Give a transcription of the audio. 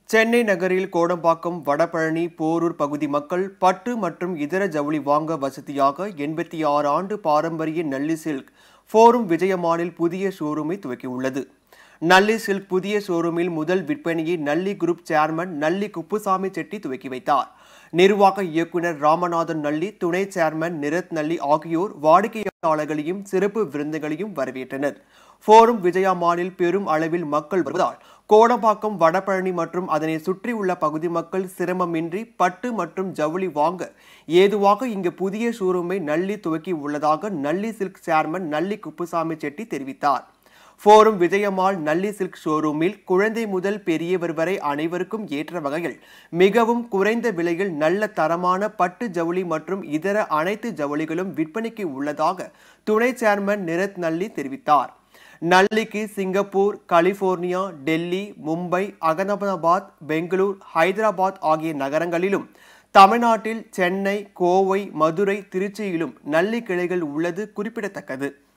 சென்னை நகரில் கோடம்பாக்கம் வடபழனி போரூர் பகுதி மக்கள் பட்டு மற்றும் இதர ஜவுளி வாங்க வசதியாக எண்பத்தி ஆறு ஆண்டு பாரம்பரிய நல்லி சில்க் ஃபோரும் விஜயமாலில் புதிய ஷோரூமை துவக்கியுள்ளது நல்லி சில்க் புதிய ஷோரூமில் முதல் விற்பனையை நல்லி குரூப் சேர்மன் நல்லி குப்புசாமி செட்டி துவக்கி வைத்தார் நிர்வாக இயக்குனர் ராமநாதன் நல்லி துணை சேர்மன் நிரத் நல்லி ஆகியோர் வாடிக்கையாளர்களையும் சிறப்பு விருந்துகளையும் வரவேற்றனர் ஃபோரும் விஜயா மாலில் பெரும் அளவில் மக்கள் வருவதால் கோடம்பாக்கம் வடபழனி மற்றும் அதனை சுற்றியுள்ள பகுதி மக்கள் சிரமமின்றி பட்டு மற்றும் ஜவுளி வாங்க ஏதுவாக இங்கு புதிய ஷோரூமை நல்லி துவக்கி உள்ளதாக நல்லி சில்க் சேர்மன் நல்லி குப்புசாமி செட்டி தெரிவித்தார் ஃபோரும் விஜயமால் நல்லி சில்க் ஷோரூமில் குழந்தை முதல் பெரியவர் வரை அனைவருக்கும் ஏற்ற வகையில் மிகவும் குறைந்த விலையில் நல்ல தரமான பட்டு ஜவுளி மற்றும் இதர அனைத்து ஜவுளிகளும் விற்பனைக்கு உள்ளதாக துணை சேர்மன் நிரத் நல்லி தெரிவித்தார் நல்லிக்கு சிங்கப்பூர் கலிபோர்னியா டெல்லி மும்பை அகமதாபாத் பெங்களூர் ஹைதராபாத் ஆகிய நகரங்களிலும் தமிழ்நாட்டில் சென்னை கோவை மதுரை திருச்சியிலும் நல்லி கிளைகள் உள்ளது குறிப்பிடத்தக்கது